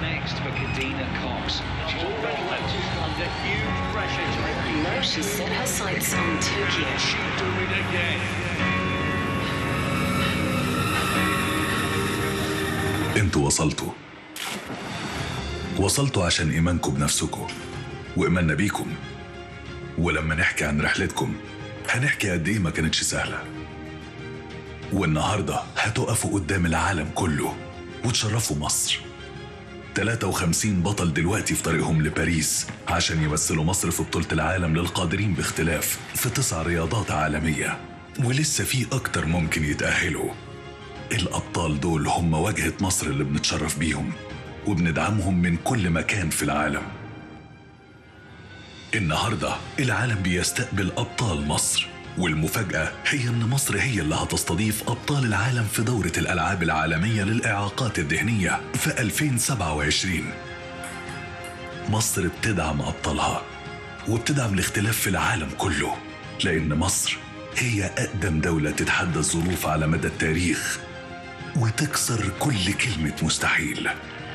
next for Kadina Cox? She's already left under huge pressure to Now she set her sights on Tokyo. She'll do it again. انتوا وصلتوا وصلتوا عشان ايمانكم بنفسكم وايماننا بيكم ولما نحكي عن رحلتكم هنحكي قد ايه ما كانتش سهله والنهارده هتقفوا قدام العالم كله وتشرفوا مصر 53 بطل دلوقتي في طريقهم لباريس عشان يمثلوا مصر في بطولة العالم للقادرين باختلاف في تسع رياضات عالمية ولسه في أكتر ممكن يتأهلوا الأبطال دول هم واجهة مصر اللي بنتشرف بيهم وبندعمهم من كل مكان في العالم النهاردة العالم بيستقبل أبطال مصر والمفاجأة هي إن مصر هي اللي هتستضيف أبطال العالم في دورة الألعاب العالمية للإعاقات الذهنية في 2027 مصر بتدعم أبطالها وبتدعم الاختلاف في العالم كله لأن مصر هي أقدم دولة تتحدى الظروف على مدى التاريخ وتكسر كل كلمة مستحيل